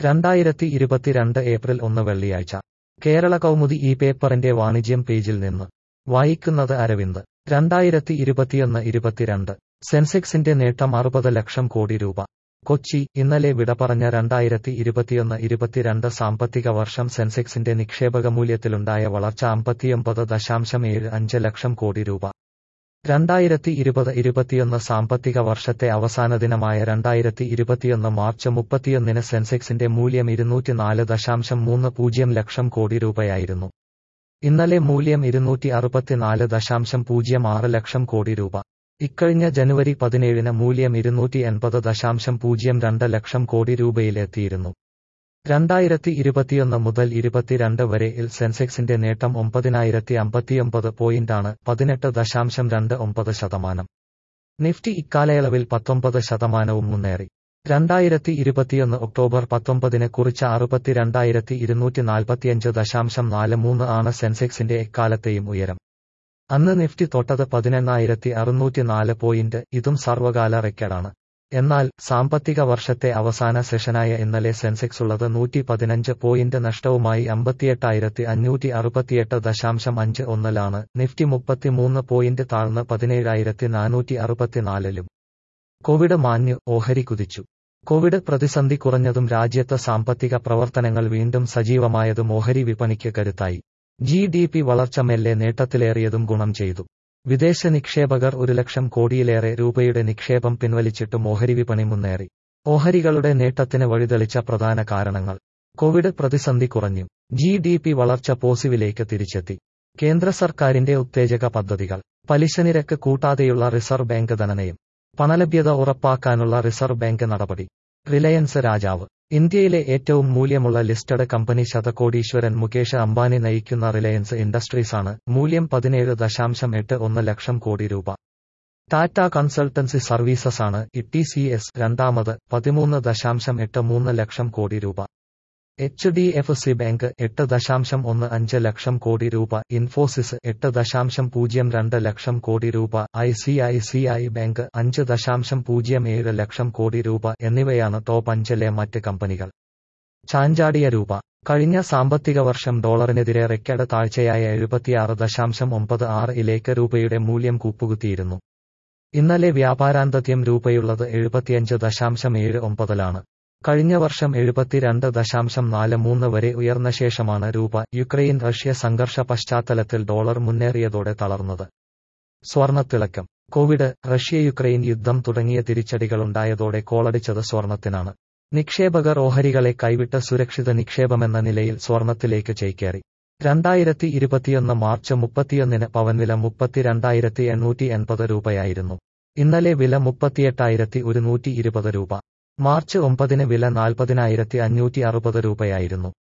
രണ്ടായിരത്തി ഇരുപത്തിരണ്ട് ഏപ്രിൽ ഒന്ന് വെള്ളിയാഴ്ച കേരള കൗമുദി ഈ പേപ്പറിന്റെ വാണിജ്യം പേജിൽ നിന്ന് വായിക്കുന്നത് അരവിന്ദ് രണ്ടായിരത്തി ഇരുപത്തിയൊന്ന് ഇരുപത്തിരണ്ട് സെൻസെക്സിന്റെ നേട്ടം അറുപത് ലക്ഷം കോടി രൂപ കൊച്ചി ഇന്നലെ വിട പറഞ്ഞ രണ്ടായിരത്തി ഇരുപത്തിയൊന്ന് ഇരുപത്തിരണ്ട് സാമ്പത്തിക വർഷം സെൻസെക്സിന്റെ നിക്ഷേപക മൂല്യത്തിലുണ്ടായ വളർച്ച അമ്പത്തിയൊമ്പത് ദശാംശം ഏഴ് അഞ്ച് ലക്ഷം കോടി രൂപ രണ്ടായിരത്തി ഇരുപത് ഇരുപത്തിയൊന്ന് സാമ്പത്തിക വർഷത്തെ അവസാന ദിനമായ രണ്ടായിരത്തി ഇരുപത്തിയൊന്ന് മാർച്ച് മുപ്പത്തിയൊന്നിന് സെൻസെക്സിന്റെ മൂല്യം ഇരുന്നൂറ്റിനാല് ദശാംശം മൂന്ന് പൂജ്യം ലക്ഷം കോടി രൂപയായിരുന്നു ഇന്നലെ മൂല്യം ഇരുന്നൂറ്റി അറുപത്തിനാല് ദശാംശം പൂജ്യം ആറ് ലക്ഷം കോടി രൂപ ഇക്കഴിഞ്ഞ ജനുവരി പതിനേഴിന് മൂല്യം ഇരുന്നൂറ്റി എൺപത് ദശാംശം പൂജ്യം രണ്ട് ലക്ഷം കോടി രൂപയിലെത്തിയിരുന്നു രണ്ടായിരത്തി ഇരുപത്തിയൊന്ന് മുതൽ ഇരുപത്തിരണ്ട് വരെ ഇൽ സെൻസെക്സിന്റെ നേട്ടം ഒമ്പതിനായിരത്തി അമ്പത്തിയൊമ്പത് പോയിന്റാണ് പതിനെട്ട് ദശാംശം രണ്ട് ഒമ്പത് ശതമാനം നിഫ്റ്റി ഇക്കാലയളവിൽ പത്തൊമ്പത് ശതമാനവും മുന്നേറി രണ്ടായിരത്തി ഇരുപത്തിയൊന്ന് ഒക്ടോബർ പത്തൊമ്പതിന് കുറിച്ച അറുപത്തിരണ്ടായിരത്തി ഇരുന്നൂറ്റി നാൽപ്പത്തിയഞ്ച് ദശാംശം നാല് മൂന്ന് ആണ് സെൻസെക്സിന്റെ എക്കാലത്തെയും ഉയരം അന്ന് നിഫ്റ്റി തൊട്ടത് പതിനെണ്ണായിരത്തി അറുന്നൂറ്റി നാല് പോയിന്റ് ഇതും സർവകാല റെക്കോർഡാണ് എന്നാൽ സാമ്പത്തിക വർഷത്തെ അവസാന സെഷനായ ഇന്നലെ സെൻസെക്സ് ഉള്ളത് നൂറ്റി പതിനഞ്ച് പോയിന്റ് നഷ്ടവുമായി അമ്പത്തിയെട്ടായിരത്തി അഞ്ഞൂറ്റി അറുപത്തിയെട്ട് ദശാംശം അഞ്ച് ഒന്നിലാണ് നിഫ്റ്റി മുപ്പത്തിമൂന്ന് പോയിന്റ് താഴ്ന്ന് പതിനേഴായിരത്തി നാനൂറ്റി അറുപത്തിനാലിലും കോവിഡ് മാഞ്ഞ് ഓഹരി കുതിച്ചു കോവിഡ് പ്രതിസന്ധി കുറഞ്ഞതും രാജ്യത്ത് സാമ്പത്തിക പ്രവർത്തനങ്ങൾ വീണ്ടും സജീവമായതും ഓഹരി വിപണിക്ക് കരുത്തായി ജി ഡി പി വളർച്ച മെല്ലെ നേട്ടത്തിലേറിയതും ഗുണം ചെയ്തു വിദേശ നിക്ഷേപകർ ഒരു ലക്ഷം കോടിയിലേറെ രൂപയുടെ നിക്ഷേപം പിൻവലിച്ചിട്ടും ഓഹരി വിപണി മുന്നേറി ഓഹരികളുടെ നേട്ടത്തിന് വഴിതെളിച്ച പ്രധാന കാരണങ്ങൾ കോവിഡ് പ്രതിസന്ധി കുറഞ്ഞു ജി ഡി പി വളർച്ച പോസിറ്റീവിലേക്ക് തിരിച്ചെത്തി കേന്ദ്ര സർക്കാരിന്റെ ഉത്തേജക പദ്ധതികൾ പലിശനിരക്ക് കൂട്ടാതെയുള്ള റിസർവ് ബാങ്ക് ധനനയം പണലഭ്യത ഉറപ്പാക്കാനുള്ള റിസർവ് ബാങ്ക് നടപടി റിലയൻസ് രാജാവ് ഇന്ത്യയിലെ ഏറ്റവും മൂല്യമുള്ള ലിസ്റ്റഡ് കമ്പനി ശതകോടീശ്വരൻ മുകേഷ് അംബാനി നയിക്കുന്ന റിലയൻസ് ഇൻഡസ്ട്രീസാണ് മൂല്യം പതിനേഴ് ദശാംശം എട്ട് ഒന്ന് ലക്ഷം കോടി രൂപ ടാറ്റ കൺസൾട്ടൻസി സർവീസസ് ആണ് ഇ സി എസ് രണ്ടാമത് പതിമൂന്ന് ദശാംശം എട്ട് മൂന്ന് ലക്ഷം കോടി രൂപ H D F C bank എട്ട് ദശാംശം ഒന്ന് അഞ്ച് ലക്ഷം കോടി രൂപ ഇൻഫോസിസ് എട്ട് ദശാംശം പൂജ്യം രണ്ട് ലക്ഷം കോടി രൂപ I C I C I bank അഞ്ച് ദശാംശം പൂജ്യം ഏഴ് ലക്ഷം കോടി രൂപ എന്നിവയാണ് ടോപ്പ് അഞ്ചിലെ മറ്റ് കമ്പനികൾ ചാഞ്ചാടിയ രൂപ കഴിഞ്ഞ സാമ്പത്തിക വർഷം ഡോളറിനെതിരെ റെക്കോർഡ് താഴ്ചയായ എഴുപത്തിയാറ് ദശാംശം ഒമ്പത് ആറ് ഇലേക്ക് രൂപയുടെ മൂല്യം കൂപ്പുകുത്തിയിരുന്നു ഇന്നലെ വ്യാപാരാന്തത്യം രൂപയുള്ളത് എഴുപത്തിയഞ്ച് ദശാംശം ഏഴ് ഒമ്പതിലാണ് കഴിഞ്ഞ വർഷം എഴുപത്തിരണ്ട് ദശാംശം നാല് മൂന്ന് വരെ ഉയർന്ന ശേഷമാണ് രൂപ യുക്രൈൻ റഷ്യ സംഘർഷ പശ്ചാത്തലത്തിൽ ഡോളർ മുന്നേറിയതോടെ തളർന്നത് സ്വർണത്തിളക്കം കോവിഡ് റഷ്യ യുക്രൈൻ യുദ്ധം തുടങ്ങിയ തിരിച്ചടികളുണ്ടായതോടെ കോളടിച്ചത് സ്വർണത്തിനാണ് നിക്ഷേപകർ ഓഹരികളെ കൈവിട്ട് സുരക്ഷിത നിക്ഷേപമെന്ന നിലയിൽ സ്വർണത്തിലേക്ക് ചേക്കേറി രണ്ടായിരത്തി ഇരുപത്തിയൊന്ന് മാർച്ച് മുപ്പത്തിയൊന്നിന് പവൻവില മുപ്പത്തിരണ്ടായിരത്തി എണ്ണൂറ്റി എൺപത് രൂപയായിരുന്നു ഇന്നലെ വില മുപ്പത്തിയെട്ടായിരത്തി ഒരുന്നൂറ്റി ഇരുപത് രൂപ മാർച്ച് ഒമ്പതിന് വില നാൽപ്പതിനായിരത്തി അഞ്ഞൂറ്റി അറുപത് രൂപയായിരുന്നു